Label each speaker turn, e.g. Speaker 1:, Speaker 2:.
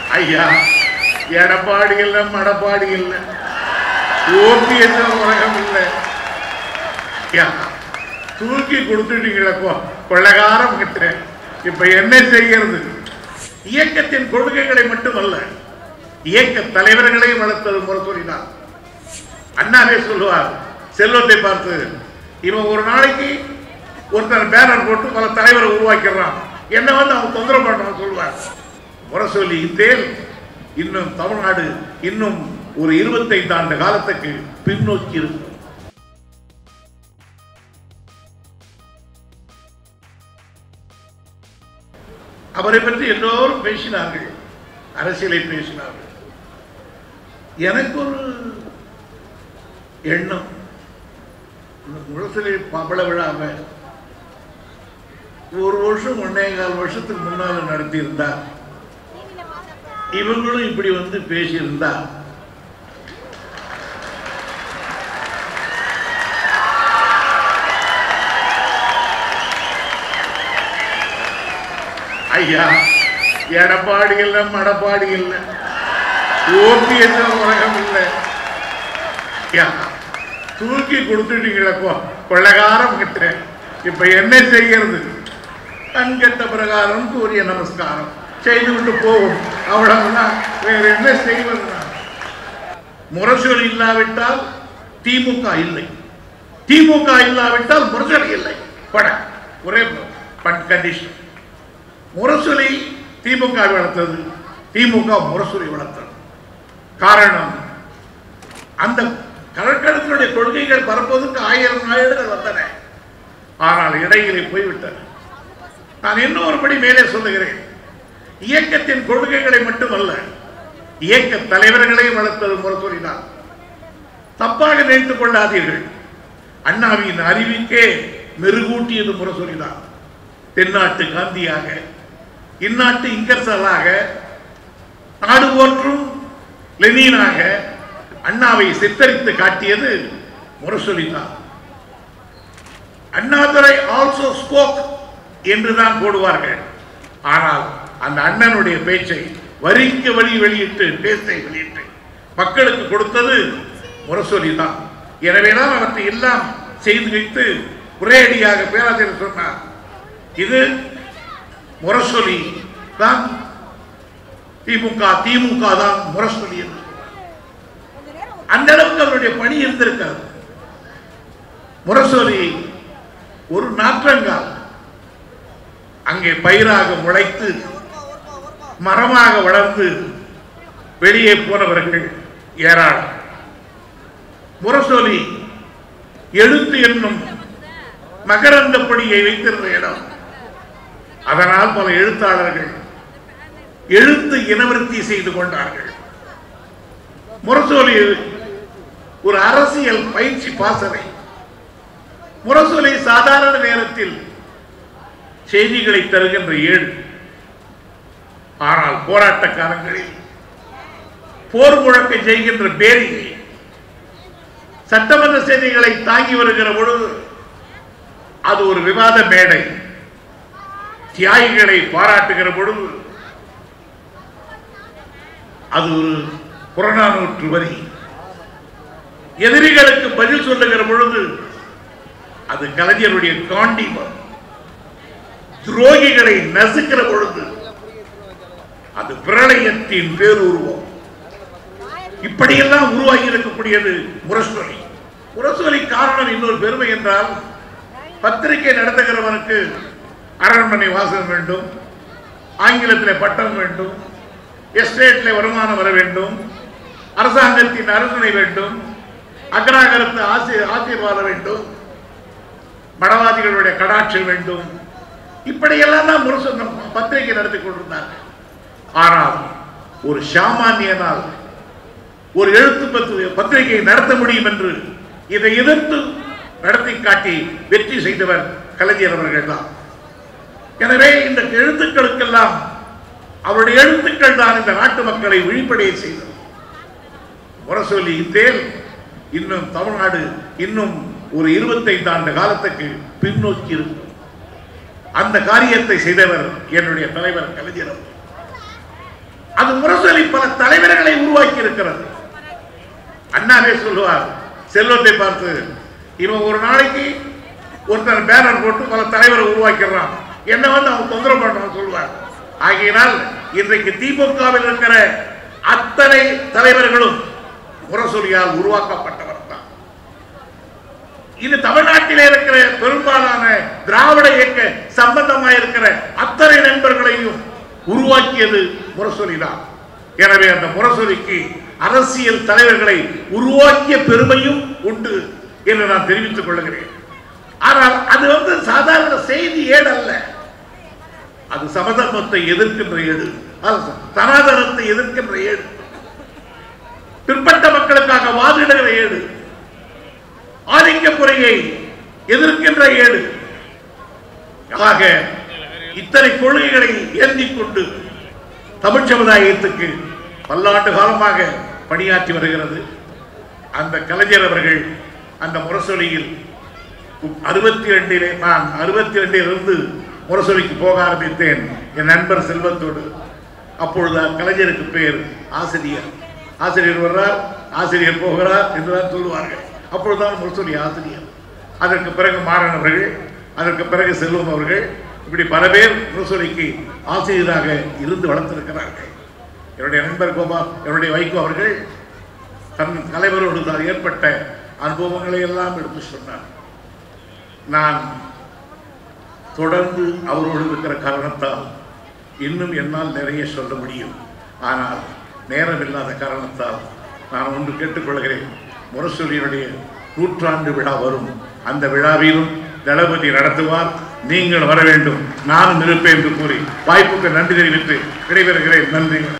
Speaker 1: ஐயா எடப்பாடி இல்லை மடப்பாடி இல்லை ஓபிஎஸ் உலகம் இல்லை ஐயா, தூக்கி கொடுத்துட்டீங்களே கொ- கொள்ளைகாரம் கிட்ட இப்ப என்ன செய்யறது இயக்கத்தின் கொள்கைகளை மட்டுமல்ல இயக்க தலைவர்களை வளர்த்தது முறை சொல்லினார் அண்ணாவே சொல்லுவார் செல்வத்தை பார்த்து இவன் ஒரு நாளைக்கு ஒருத்தர் பேனர் போட்டு பல தலைவரை உருவாக்கிடுறான் என்ன வந்து அவன் தொந்தரவு பண்றான் சொல்லுவார் முரசொலி இத்தேல் இன்னும் தமிழ்நாடு இன்னும் ஒரு இருபத்தைந்து ஆண்டு காலத்துக்கு பின்னோக்கி இருக்கும் அவரை பற்றி எல்லோரும் பேசினார்கள் அரசியலை பேசினார்கள் எனக்கு ஒரு எண்ணம் இந்த முழுசிலை பபள விழாம ஒரு வருஷம் ஒன்னே கால் வருஷத்துக்கு முன்னால நடத்தியிருந்தா இவங்களும் இப்படி வந்து பேசியிருந்தா ஐயா எடப்பாடி இல்லை மடப்பாடி இல்லை ஓபிஎஸ் உலகம் இல்லை ஐயா, தூக்கி கொடுத்துட்டீங்களே கொ- கொள்ளைகாரம் கிட்ட இப்ப என்ன செய்யறது கண்கட்ட பிரகாரம் சூரிய நமஸ்காரம் செய்து விட்டு போகும் அவ்வளவுதான் வேற என்ன செய்வது நான்? முரசொலி இல்லாவிட்டால் திமுக இல்லை திமுக இல்லாவிட்டால் முரசொலி இல்லை பட ஒரே கண்டிஷன் முரசொலி திமுக வளர்த்தது திமுக முரசொலி வளர்த்தது காரணம் அந்த கழகத்தினுடைய கொள்கைகள் பரப்புவதற்கு ஆயிரம் நாயுடுகள் வந்தன ஆனால் இடையிலே போய்விட்டன நான் இன்னும் ஒருபடி மேலே சொல்லுகிறேன் இயக்கத்தின் கொள்கைகளை மட்டுமல்ல இயக்க தலைவர்களை வளர்த்தது முரசொலிதான் தப்பாக நினைத்துக் கொள்ளாதீர்கள் அண்ணாவின் அறிவிக்கே மெருகூட்டியது முரசொலிதான் தென்னாட்டு காந்தியாக இந்நாட்டு இங்கர்சலாக நாடு போற்றும் லெனினாக அண்ணாவை சித்தரித்து காட்டியது முரசொலிதான் அண்ணாதுரை ஆல்சோ ஸ்போக் என்றுதான் போடுவார்கள் ஆனால் அந்த அண்ணனுடைய பேச்சை வரிக்கு வழி வெளியிட்டு பேச்சை வெளியிட்டு மக்களுக்கு கொடுத்தது முரசொலி தான் எனவேதான் அவற்றை எல்லாம் செய்து வைத்து ஒரேடியாக பேராசிரியர் சொன்னார் இது முரசொலி தான் திமுக திமுக தான் முரசொலி என்று சொன்னார். அந்த அளவுக்கு அவருடைய பணி இருந்திருக்காது முரசொலி ஒரு நாற்றங்கால் அங்கே பயிராக முளைத்து மரமாக வளர்ந்து வெளியே போனவர்கள் ஏராளம் முரசொலி எழுத்து என்னும் மகரந்த பொடியை வைத்திருந்த இடம் அதனால் பல எழுத்தாளர்கள் எழுத்து இனவிருத்தி செய்து கொண்டார்கள் முரசொலி ஒரு அரசியல் பயிற்சி பாசறை முரசொலி சாதாரண நேரத்தில் செய்திகளை தருகின்ற ஏடு ஆனால் போராட்ட காலங்களில் போர் முழக்க செய்கின்ற பேரிகை சட்டமன்ற செய்திகளை தாங்கி வருகிற பொழுது அது ஒரு விவாத மேடை தியாகிகளை பாராட்டுகிற பொழுது அது ஒரு புறநானூற்று வரி எதிரிகளுக்கு பதில் சொல்லுகிற பொழுது அது கலைஞருடைய காண்டிபம் துரோகிகளை நசுக்கிற பொழுது அது பிரளயத்தின் பேருருவம் இப்படியெல்லாம் உருவாகி இருக்கக்கூடியது முரசொலி முரசொலி காரணம் இன்னொரு பெருமை என்றால் பத்திரிகை நடத்துகிறவனுக்கு அரண்மனை வாசம் வேண்டும் ஆங்கிலத்தில் பட்டம் வேண்டும் எஸ்டேட்ல வருமானம் வர வேண்டும் அரசாங்கத்தின் அரசனை வேண்டும் அக்ராகரத்து ஆசி ஆசீர்வாதம் வேண்டும் மடவாதிகளுடைய கடாட்சி வேண்டும் இப்படியெல்லாம் தான் முரசு நம் பத்திரிகை நடத்தி கொண்டிருந்தார்கள் ஆனால் ஒரு சாமானியனால் ஒரு எழுத்து பத்து- பத்திரிகை நடத்த முடியும் என்று இதை எதிர்த்து நடத்தி காட்டி வெற்றி செய்தவர் கலைஞர் அவர்கள் தான் எனவே இந்த எழுத்துக்களுக்கெல்லாம் அவருடைய எழுத்துக்கள் தான் இந்த நாட்டு மக்களை விழிப்படைய செய்தது முரசொலி இத்தேல் இன்னும் தமிழ்நாடு இன்னும் ஒரு இருபத்தைந்து ஆண்டு காலத்துக்கு பின்னோக்கி இருக்கும் அந்த காரியத்தை செய்தவர் என்னுடைய தலைவர் கலைஞர் அவர்கள். அது முரசொலி பல தலைவர்களை உருவாக்கி இருக்கிறது அண்ணாவே சொல்லுவார் செல்வத்தை பார்த்து இவன் ஒரு நாளைக்கு ஒருத்தர் பேனர் போட்டு பல தலைவரை உருவாக்கிடுறான் என்ன வந்து அவன் தொந்தரவு பண்றான் சொல்லுவார் ஆகையினால் இன்றைக்கு திமுகவில் இருக்கிற அத்தனை தலைவர்களும் முரசொலியால் உருவாக்கப்பட்டவர் தான் இது தமிழ்நாட்டிலே இருக்கிற பெரும்பாலான திராவிட இயக்க சம்பந்தமாக இருக்கிற அத்தனை நண்பர்களையும் உருவாக்கியது முரசொலி தான் எனவே அந்த முரசொலிக்கு அரசியல் தலைவர்களை உருவாக்கிய பெருமையும் உண்டு என்று நான் தெரிவித்துக் கொள்கிறேன் ஆனால் அது வந்து சாதாரண செய்தி ஏடு அல்ல அது சமதர்மத்தை எதிர்க்கின்ற ஏடு அது சனாதனத்தை எதிர்க்கின்ற ஏடு பிற்பட்ட மக்களுக்காக வாதிடுகிற ஏடு ஆதிக்க முறையை எதிர்க்கின்ற ஏடு ஆக இத்தனை கொள்கைகளை ஏந்திக் கொண்டு தமிழ் சமுதாயத்துக்கு பல்லாண்டு காலமாக பணியாற்றி வருகிறது அந்த கலைஞர் அவர்கள் அந்த முரசொலியில் அறுபத்தி ரெண்டிலே நான் அறுபத்தி ரெண்டிலிருந்து முரசொலிக்கு போக ஆரம்பித்தேன் என் நண்பர் செல்வத்தோடு அப்பொழுது கலைஞருக்கு பேர் ஆசிரியர் ஆசிரியர் வர்றார் ஆசிரியர் போகிறார் என்றுதான் சொல்லுவார்கள் அப்பொழுதுதான் முரசொலி ஆசிரியர் அதற்கு பிறகு மாறன் அவர்கள் அதற்கு பிறகு செல்வம் அவர்கள் இப்படி பல பேர் முரசொலிக்கு ஆசிரியராக இருந்து வளர்த்திருக்கிறார்கள் என்னுடைய நண்பர் கோபால் என்னுடைய வைகோ அவர்கள் தன் தலைவரோடு தான் ஏற்பட்ட அனுபவங்களை எல்லாம் எடுத்து சொன்னார் நான் தொடர்ந்து அவரோடு இருக்கிற காரணத்தால் இன்னும் என்னால் நிறைய சொல்ல முடியும் ஆனால் நேரம் இல்லாத காரணத்தால் நான் ஒன்று கேட்டுக்கொள்கிறேன் முரசொலியினுடைய நூற்றாண்டு விழா வரும் அந்த விழாவிலும் தளபதி நடத்துவார் நீங்கள் வர வேண்டும் நானும் இருப்பேன் என்று கூறி வாய்ப்புக்கு நன்றி தெரிவித்து விடைபெறுகிறேன் நன்றி